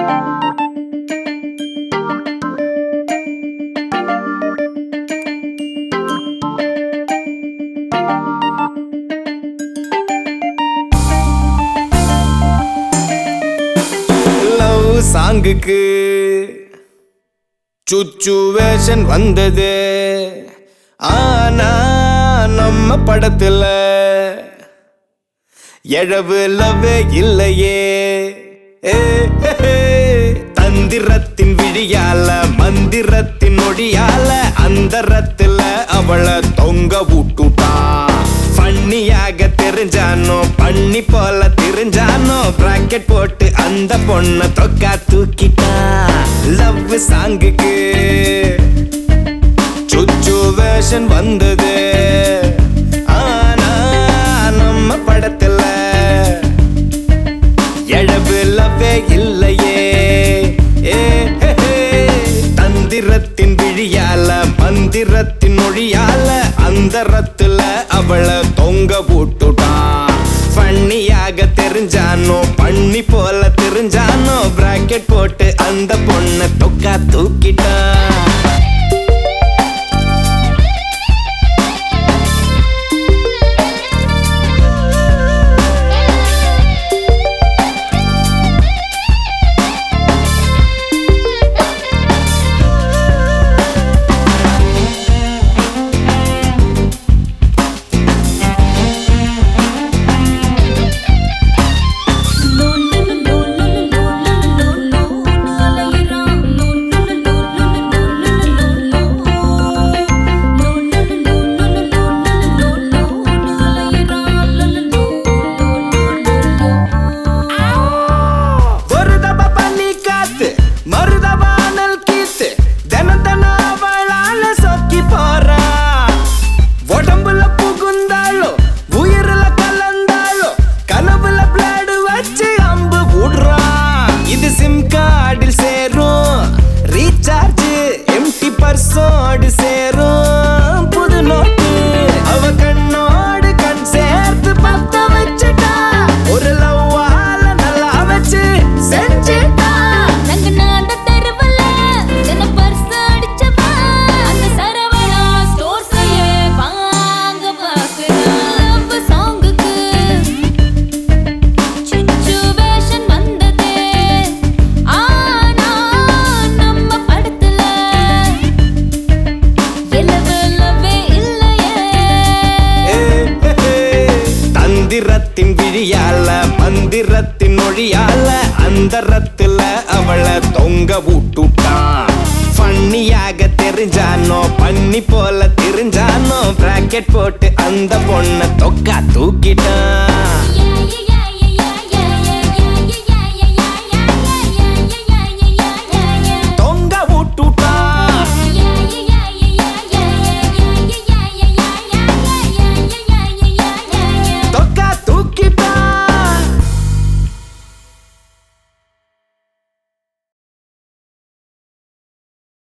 Love சாங்குக்கு situation வந்தது ஆனா நம்ம படத்துல எழவு லவ்வே இல்லையே ஏ, ஹே, ஹே. தந்திரத்தின் விழியால மந்திரத்தின் மொழியால அந்தரத்துல அவளை தொங்க விட்டுட்டா பண்ணியாக தெரிஞ்சானோ பண்ணி போல தெரிஞ்சானோ பிராக்கெட் போட்டு அந்த பொண்ண தொக்கா தூக்கிட்டா லவ் சாங்குக்கு சுச்சுவேஷன் வந்தது ஆனா நம்ம படத்துல எழவு லவ்வே இல்லையே ஏ, ஹே, ஹே. தந்திரத்தின் விழியால மந்திரத்தின் மொழியால அந்தரத்துல அவளை தொங்க போட்டுட்டான் பண்ணியாக தெரிஞ்சானோ பண்ணி போல தெரிஞ்சானோ பிராக்கெட் போட்டு அந்த பொண்ணை தொக்கா தூக்கிட்டான் ஒரு தப பண்ணி காத்து மருதவானல் கீத்து தினம் தினம் அவளால சொக்கி போறா உடம்புல புகுந்தாலும் உயிரில கலந்தாலும் கனவுல பிளாடு வச்சு அம்பு விடுறா இது சிம் கார்டில் சேரும் ரீசார்ஜ் எம்டி பர்சோடு சேரும் புது நோட்டு அவ கண்ணோடு கண் சேர்த்து பத்த வச்சுட்டா ஒரு லவ்வால நல்லா வச்சு செஞ்சுட்டா ஏ, ஹே, ஹே. தந்திரத்தின் விழியால மந்திரத்தின் மொழியால அந்தரத்துல அவளை தொங்க விட்டுட்டான் பண்ணியாக தெரிஞ்சானோ பண்ணி போல தெரிஞ்சானோ பிராக்கெட் போட்டு அந்த பொண்ணை தொக்கா தூக்கிட்டான்